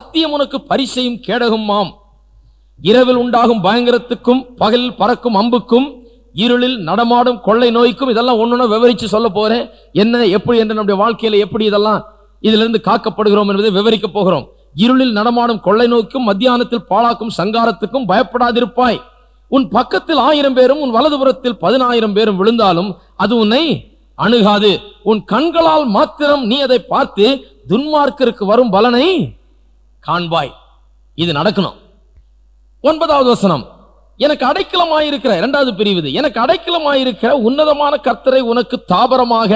சத்தியம் உனக்கு பரிசையும் கேடகுமாம் இரவில் உண்டாகும் பயங்கரத்துக்கும் பகலில் பறக்கும் அம்புக்கும் இருளில் நடமாடும் கொள்ளை நோய்க்கும் இதெல்லாம் ஒன்னொன்னு விவரிச்சு சொல்ல போறேன் என்ன எப்படி என்று நம்முடைய வாழ்க்கையில எப்படி இதெல்லாம் இதிலிருந்து காக்கப்படுகிறோம் என்பதை விவரிக்க போகிறோம் இருளில் நடமாடும் கொள்ளை நோய்க்கும் மத்தியானத்தில் பாழாக்கும் சங்காரத்துக்கும் பயப்படாதிருப்பாய் உன் பக்கத்தில் ஆயிரம் பேரும் உன் வலதுபுறத்தில் பதினாயிரம் பேரும் விழுந்தாலும் அது உன்னை அணுகாது உன் கண்களால் மாத்திரம் நீ அதை பார்த்து துன்மார்க்கருக்கு வரும் பலனை காண்பாய் இது நடக்கணும் ஒன்பதாவது வசனம் எனக்கு அடைக்கலமாயிருக்கிற இரண்டாவது பிரிவு இது. எனக்கு அடைக்கலமாயிருக்கிற உன்னதமான கர்த்தரை உனக்கு தாபரமாக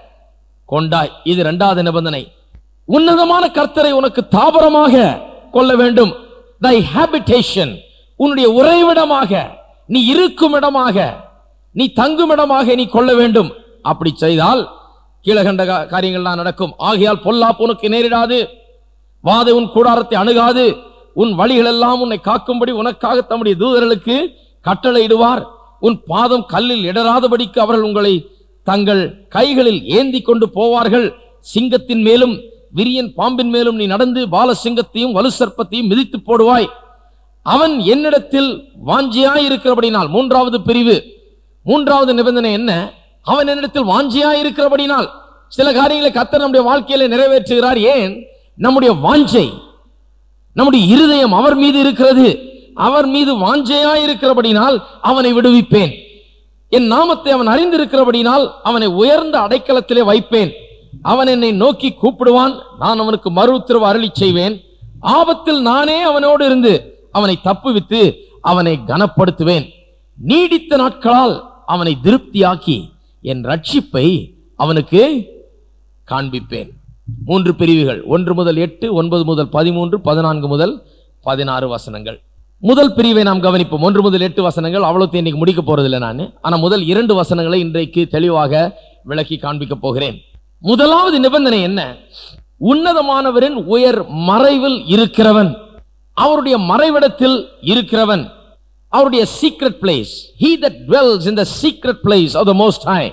கொண்டாய் இது இரண்டாவது நிபந்தனை உன்னதமான கர்த்தரை உனக்கு தாபரமாக கொள்ள வேண்டும் தை ஹாபிடேஷன் உன்னுடைய உறைவிடமாக நீ இருக்கும் இடமாக நீ தங்கும் இடமாக நீ கொள்ள வேண்டும் அப்படி செய்தால் கீழகண்ட கா- காரியங்கள்லாம் நடக்கும் ஆகையால் பொல்லாப்பு உனக்கு நேரிடாது வாதை உன் கூடாரத்தை அணுகாது உன் வழிகள் எல்லாம் உன்னை காக்கும்படி உனக்காக தம்முடைய தூதர்களுக்கு கட்டளையிடுவார் உன் பாதம் கல்லில் இடராதபடிக்கு அவர்கள் உங்களை தங்கள் கைகளில் ஏந்தி கொண்டு போவார்கள் சிங்கத்தின் மேலும் விரியன் பாம்பின் மேலும் நீ நடந்து பாலசிங்கத்தையும் வலு சர்ப்பத்தையும் மிதித்து போடுவாய் அவன் என்னிடத்தில் வாஞ்சியாய் இருக்கிறபடினால் மூன்றாவது பிரிவு மூன்றாவது நிபந்தனை என்ன அவன் என்னிடத்தில் வாஞ்சியாய் இருக்கிறபடினால் சில காரியங்களை கத்தர் நம்முடைய வாழ்க்கையில நிறைவேற்றுகிறார் ஏன் நம்முடைய வாஞ்சை நம்முடைய இருதயம் அவர் மீது இருக்கிறது அவர் மீது வாஞ்சையாய் இருக்கிறபடினால் அவனை விடுவிப்பேன் என் நாமத்தை அவன் அறிந்திருக்கிறபடினால் அவனை உயர்ந்த அடைக்கலத்திலே வைப்பேன் அவன் என்னை நோக்கி கூப்பிடுவான் நான் அவனுக்கு மறு உத்தரவு அருளி செய்வேன் ஆபத்தில் நானே அவனோடு இருந்து அவனை தப்புவித்து அவனை கனப்படுத்துவேன் நீடித்த நாட்களால் அவனை திருப்தியாக்கி என் ரட்சிப்பை அவனுக்கு காண்பிப்பேன் மூன்று பிரிவுகள் ஒன்று முதல் எட்டு ஒன்பது முதல் பதிமூன்று பதினான்கு முதல் பதினாறு வசனங்கள் முதல் பிரிவை நாம் கவனிப்போம் ஒன்று முதல் எட்டு வசனங்கள் அவ்வளவு இன்னைக்கு முடிக்க போறதில்லை நான் ஆனா முதல் இரண்டு வசனங்களை இன்றைக்கு தெளிவாக விளக்கி காண்பிக்க போகிறேன் முதலாவது நிபந்தனை என்ன உன்னதமானவரின் உயர் மறைவில் இருக்கிறவன் அவருடைய மறைவிடத்தில் இருக்கிறவன் அவருடைய secret place he that dwells in the secret place of the most high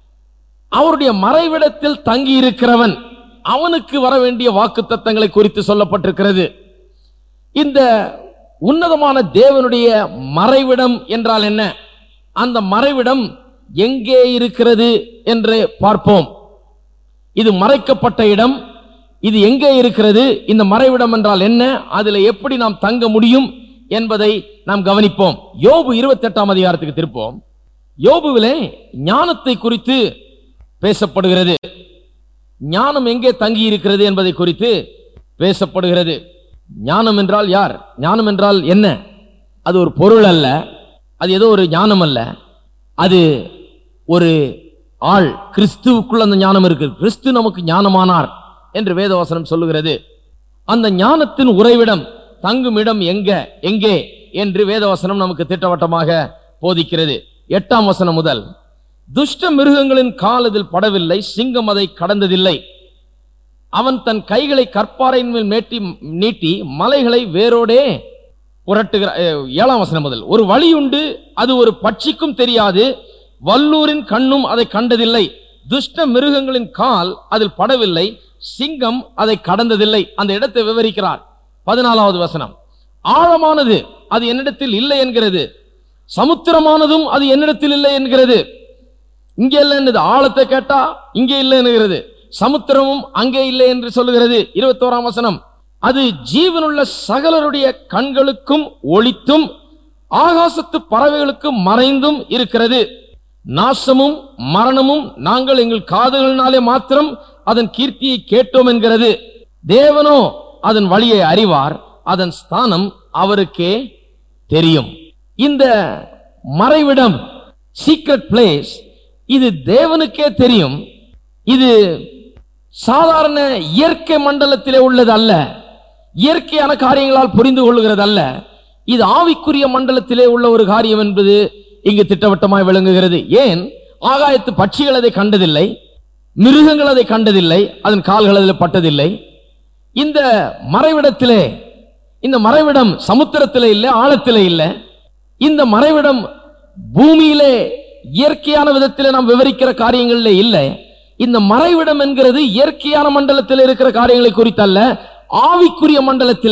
அவருடைய மறைவிடத்தில் தங்கி இருக்கிறவன் அவனுக்கு வர வேண்டிய வாக்கு தத்தங்களை குறித்து சொல்லப்பட்டிருக்கிறது இந்த உன்னதமான தேவனுடைய மறைவிடம் என்றால் என்ன அந்த மறைவிடம் எங்கே இருக்கிறது என்று பார்ப்போம் இது மறைக்கப்பட்ட இடம் இது எங்கே இருக்கிறது இந்த மறைவிடம் என்றால் என்ன அதில் எப்படி நாம் தங்க முடியும் என்பதை நாம் கவனிப்போம் யோபு இருபத்தெட்டாம் அதிகாரத்துக்கு திருப்போம் யோபுவிலே ஞானத்தை குறித்து பேசப்படுகிறது ஞானம் எங்கே தங்கி இருக்கிறது என்பதை குறித்து பேசப்படுகிறது ஞானம் என்றால் யார் ஞானம் என்றால் என்ன அது ஒரு பொருள் அல்ல அது ஏதோ ஒரு ஞானம் அல்ல அது ஒரு ஆள் கிறிஸ்துவுக்குள் அந்த ஞானம் இருக்கு கிறிஸ்து நமக்கு ஞானமானார் என்று வேதவசனம் சொல்லுகிறது அந்த ஞானத்தின் உறைவிடம் தங்கும் இடம் எங்க எங்கே என்று வேதவசனம் நமக்கு திட்டவட்டமாக போதிக்கிறது எட்டாம் வசனம் முதல் துஷ்ட மிருகங்களின் கால் இதில் படவில்லை சிங்கம் அதை கடந்ததில்லை அவன் தன் கைகளை கற்பாறையின் மேல் மேட்டி நீட்டி மலைகளை வேரோடே புரட்டுகிற அஹ், ஏழாம் வசனம் முதல் ஒரு வழியுண்டு அது ஒரு பட்சிக்கும் தெரியாது வல்லூரின் கண்ணும் அதை கண்டதில்லை துஷ்ட மிருகங்களின் கால் அதில் படவில்லை சிங்கம் அதை கடந்ததில்லை அந்த இடத்தை விவரிக்கிறார் பதினாலாவது வசனம் ஆழமானது அது என்னிடத்தில் இல்லை என்கிறது சமுத்திரமானதும் அது என்னிடத்தில் இல்லை என்கிறது இங்கே இல்லை என்னது ஆழத்தை கேட்டா இங்கே இல்லை என்கிறது சமுத்திரமும் அங்கே இல்லை என்று சொல்லுகிறது இருபத்தோராம் வசனம் அது ஜீவனுள்ள சகலருடைய கண்களுக்கும் ஒளித்தும் ஆகாசத்து பறவைகளுக்கும் மறைந்தும் இருக்கிறது நாசமும் மரணமும் நாங்கள் எங்கள் காதுகளினாலே மாத்திரம் அதன் கீர்த்தியை கேட்டோம் என்கிறது தேவனோ அதன் வழியை அறிவார் அதன் ஸ்தானம் அவருக்கே தெரியும் இந்த மறைவிடம் சீக்ரெட் பிளேஸ் இது தேவனுக்கே தெரியும் இது சாதாரண இயற்கை மண்டலத்திலே உள்ளது அல்ல இயற்கையான காரியங்களால் புரிந்து கொள்ளுகிறது அல்ல இது ஆவிக்குரிய மண்டலத்திலே உள்ள ஒரு காரியம் என்பது இங்கு திட்டவட்டமாய் விளங்குகிறது ஏன் ஆகாயத்து பட்சிகள் அதை கண்டதில்லை மிருகங்கள் அதை கண்டதில்லை அதன் கால்கள் அதில் பட்டதில்லை இந்த மறைவிடத்திலே இந்த மறைவிடம் சமுத்திரத்திலே இல்லை ஆழத்திலே இல்லை இந்த மறைவிடம் பூமியிலே இயற்கையான விதத்திலே நாம் விவரிக்கிற காரியங்களிலே இல்லை இந்த மறைவிடம் என்கிறது இயற்கையான மண்டலத்தில் இருக்கிற காரியங்களை குறித்தல்ல ஆவிக்குரிய மண்டலத்தில்